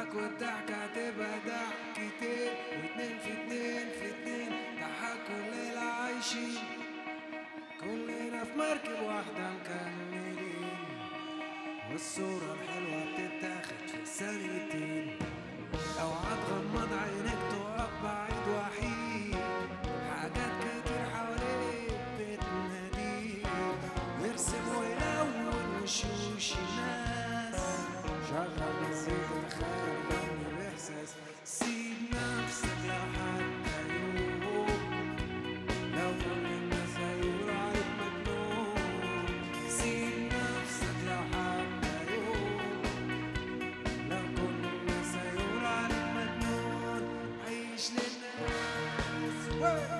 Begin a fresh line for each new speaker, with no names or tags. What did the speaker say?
تضحك والضحكة هتبقى ضحكتين واتنين في اتنين في اتنين ضحكوا الليل عايشين كلنا في مركب واحدة مكملين والصورة الحلوة بتتاخد في ثانيتين اوعى تغمض عينيك تقف بعيد وحيد حاجات كتير حواليك بتناديك ويرسم ويلون وشوش الناس شغل مزيكا تخيل غني باحساس سيب نفسك لحتى يوم لو كل الناس هيقولوا عليك مجنون سيب نفسك لحتى يوم لو كل الناس هيقولوا عليك مجنون عيش للناس